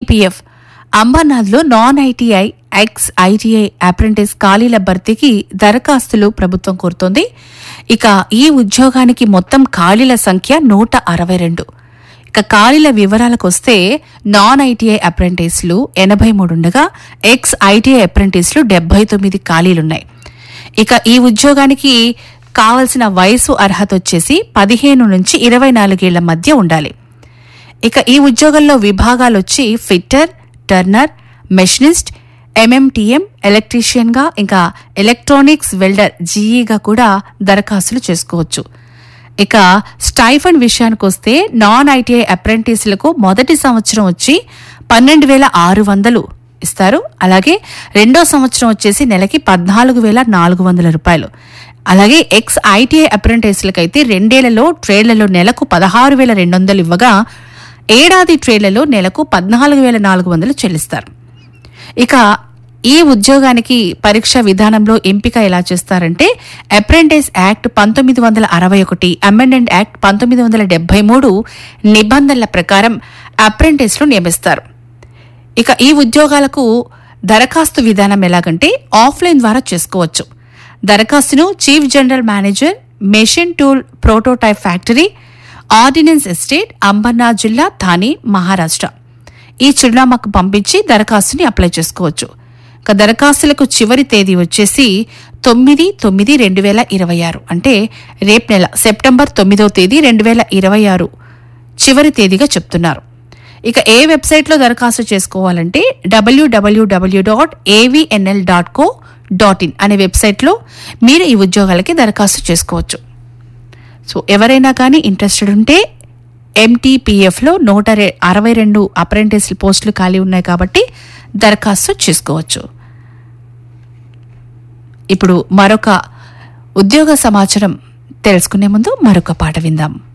ఎంటీపీఎఫ్ అంబర్నాథ్లో non ITI ex ITI apprentice ఖాళీల భర్తీకి దరఖాస్తులు ప్రభుత్వం కోరుతోంది ఇక ఈ ఉద్యోగానికి మొత్తం ఖాళీల సంఖ్య నూట అరవై రెండు ఇక ఖాళీల వివరాలకు వస్తే నాన్ ఐటీఐ అప్రెంటిస్లు ఎనభై మూడుండగా ఎక్స్ ఐటీఐ అప్రెంటిస్లు డెబ్బై తొమ్మిది ఖాళీలున్నాయి ఇక ఈ ఉద్యోగానికి కావలసిన వయసు అర్హత వచ్చేసి పదిహేను నుంచి ఇరవై నాలుగేళ్ల మధ్య ఉండాలి ఇక ఈ ఉద్యోగంలో విభాగాలు వచ్చి ఫిట్టర్ టర్నర్ మెషినిస్ట్ ఎంఎంటీఎం ఎలక్ట్రీషియన్గా ఇంకా ఎలక్ట్రానిక్స్ వెల్డర్ జీఈగా కూడా దరఖాస్తులు చేసుకోవచ్చు ఇక స్టైఫండ్ విషయానికి వస్తే నాన్ ఐటీఐ అప్రెంటిస్లకు మొదటి సంవత్సరం వచ్చి పన్నెండు వేల ఆరు వందలు ఇస్తారు అలాగే రెండో సంవత్సరం వచ్చేసి నెలకి పద్నాలుగు వేల నాలుగు వందల రూపాయలు అలాగే ఎక్స్ ఐటీఐ అప్రెంటిస్లకు అయితే రెండేళ్లలో ట్రేడ్లలో నెలకు పదహారు వేల రెండు వందలు ఇవ్వగా ఏడాది ట్రేడ్లలో నెలకు పద్నాలుగు వేల నాలుగు వందలు చెల్లిస్తారు ఇక ఈ ఉద్యోగానికి పరీక్ష విధానంలో ఎంపిక ఎలా చేస్తారంటే అప్రెంటిస్ యాక్ట్ పంతొమ్మిది వందల అరవై ఒకటి అమెండెంట్ యాక్ట్ పంతొమ్మిది వందల డెబ్బై మూడు నిబంధనల ప్రకారం అప్రెంటిస్లు నియమిస్తారు ఇక ఈ ఉద్యోగాలకు దరఖాస్తు విధానం ఎలాగంటే ఆఫ్లైన్ ద్వారా చేసుకోవచ్చు దరఖాస్తును chief general manager machine tool prototype factory ordnance estate Ambernath జిల్లా థానే మహారాష్ట్ర ఈ చిరునామాకు పంపించి దరఖాస్తుని అప్లై చేసుకోవచ్చు ఇక దరఖాస్తులకు చివరి తేదీ వచ్చేసి తొమ్మిది తొమ్మిది రెండు వేల ఇరవై ఆరు అంటే రేపు నెల సెప్టెంబర్ తొమ్మిదో తేదీ రెండు వేల ఇరవై ఆరు చివరి తేదీగా చెప్తున్నారు ఇక ఏ వెబ్సైట్లో దరఖాస్తు చేసుకోవాలంటే W W W dot A V N L dot co dot in అనే వెబ్సైట్లో మీరు ఈ ఉద్యోగాలకి దరఖాస్తు చేసుకోవచ్చు సో ఎవరైనా కానీ ఇంట్రెస్టెడ్ ఉంటే ఎంటీపీఎఫ్లో నూట రె- అరవై రెండు అప్రెంటిస్ పోస్టులు ఖాళీ ఉన్నాయి కాబట్టి దరఖాస్తు చేసుకోవచ్చు ఇప్పుడు మరొక ఉద్యోగ సమాచారం తెలుసుకునే ముందు మరొక పాట విందాం